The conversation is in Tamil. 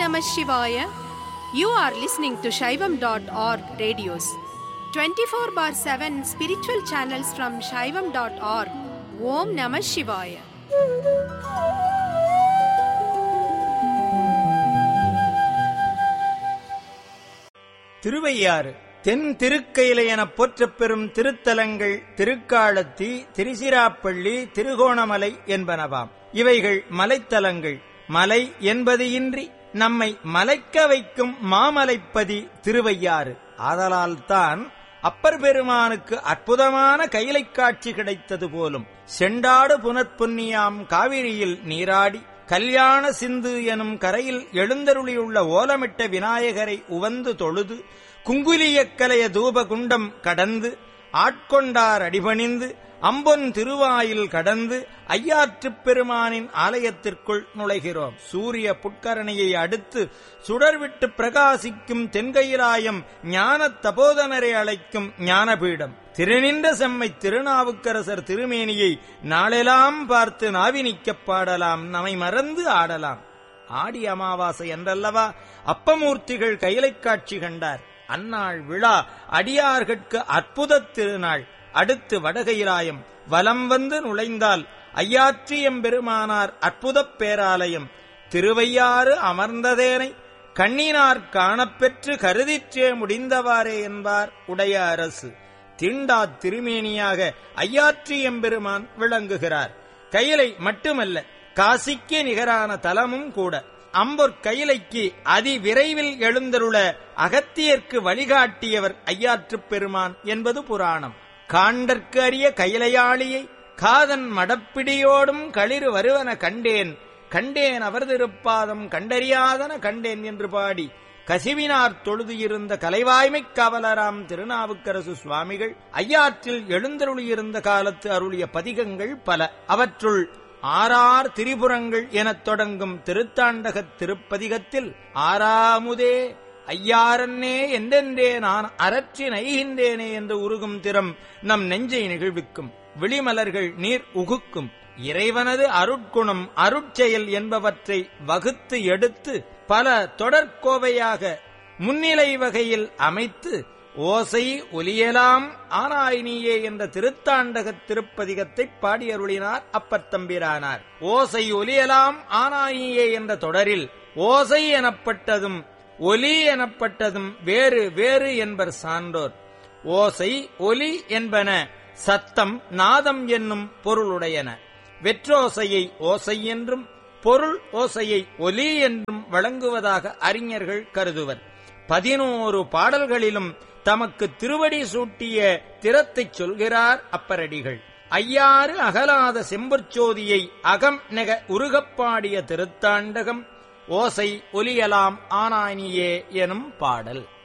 Namah Shivaya. You are listening to Shaivam.org radios. 24 bar 7 spiritual channels from Shaivam.org. Om Namah Shivaya. Thiruvaiyaru தென் திருக்கையிலை எனப் போற்றப் பெறும் திருத்தலங்கள் திருக்காலத்தி திருச்சிராப்பள்ளி திருகோணமலை என்பனவாம் இவைகள் மலைத்தலங்கள் மலை என்பது இன்றி நம்மை மலைக்க வைக்கும் மாமலைப்பதி திருவையாறு ஆதலால்தான் அப்பர் பெருமானுக்கு அற்புதமான கைலைக் காட்சி கிடைத்தது போலும் செண்டாடு புனற்புன்னியாம் காவிரியில் நீராடி கல்யாண சிந்து எனும் கரையில் எழுந்தருளியுள்ள ஓலமிட்ட விநாயகரை உவந்து தொழுது குங்குலியக்கலைய தூபகுண்டம் கடந்து ஆட்கொண்டார் அடிபணிந்து அம்பொன் திருவாயில் கடந்து ஐயாற்றுப் பெருமானின் ஆலயத்திற்குள் நுழைகிறோம் சூரிய புட்கரணையை அடுத்து சுடர்விட்டு பிரகாசிக்கும் தென்கையிலாயம் ஞான தபோதனரை அழைக்கும் ஞானபீடம் திருநின்ற செம்மை திருநாவுக்கரசர் திருமேனியை நாளெல்லாம் பார்த்து நாவினிக்கப் பாடலாம் நம்மை மறந்து ஆடலாம் ஆடி அமாவாசை என்றல்லவா அப்பமூர்த்திகள் கைலைக் காட்சி கண்டார் அந்நாள் விழா அடியார்கட்கு அற்புத திருநாள் அடுத்து வடகையிலாயம் வலம் வந்து நுழைந்தால் ஐயாற்றியம் பெருமானார் அற்புதப் பேராலயம் திருவையாறு அமர்ந்ததேனை கண்ணினார் காணப்பெற்று கருதிற்றே முடிந்தவாறே என்பார் உடைய அரசு தீண்டா திருமேனியாக ஐயாற்றி எம்பெருமான் விளங்குகிறார் கையிலை மட்டுமல்ல காசிக்கு நிகரான தலமும் கூட அம்பொற் கையிலைக்கு அதிவிரைவில் எழுந்தருள அகத்தியர்க்கு வழிகாட்டியவர் ஐயாற்றுப் பெருமான் என்பது புராணம் காண்டற்கு அறிய கையிலையாளியை காதன் மடப்பிடியோடும் களிறு வருவன கண்டேன் கண்டேன் அவர் திருப்பாதம் கண்டறியாதன கண்டேன் என்று பாடி கசிவினார் தொழுது இருந்த கலைவாய்மைக் காவலராம் திருநாவுக்கரசு சுவாமிகள் ஐயாற்றில் எழுந்தருளியிருந்த காலத்து அருளிய பதிகங்கள் பல அவற்றுள் ஆறார் திரிபுரங்கள் எனத் தொடங்கும் திருத்தாண்டகத் திருப்பதிகத்தில் ஆறாமுதே ஐயாரன்னே என்றென்றே நான் அரற்றி நைகின்றேனே என்று உருகும் திறம் நம் நெஞ்சை நிகழ்விக்கும் விழிமலர்கள் நீர் உகுக்கும் இறைவனது அருட்குணம் அருட்செயல் என்பவற்றை வகுத்து எடுத்து பல தொடர்கோவையாக முன்னிலை வகையில் அமைத்து ஓசை ஒலியலாம் ஆனாயினியே என்ற திருத்தாண்டகத் திருப்பதிகத்தை பாடியருளினார் அப்பத்தம்பிரானார் ஓசை ஒலியலாம் ஆனாயினியே என்ற தொடரில் ஓசை எனப்பட்டதும் ஒலி எனப்பட்டதும் வேறு வேறு என்பர் சான்றோர் ஓசை ஒலி என்பன சத்தம் நாதம் என்னும் பொருளுடையன வெற்றோசையை ஓசை என்றும் பொருள் ஓசையை ஒலி என்றும் வழங்குவதாக அறிஞர்கள் கருதுவர் பதினோரு பாடல்களிலும் தமக்கு திருவடி சூட்டிய திறத்தைச் சொல்கிறார் அப்பரடிகள் ஐயாறு அகலாத செம்பற்சோதியை அகம் நெக உருகப்பாடிய திருத்தாண்டகம் ஓசை ஒலியலாம் ஆனானியே எனும் பாடல்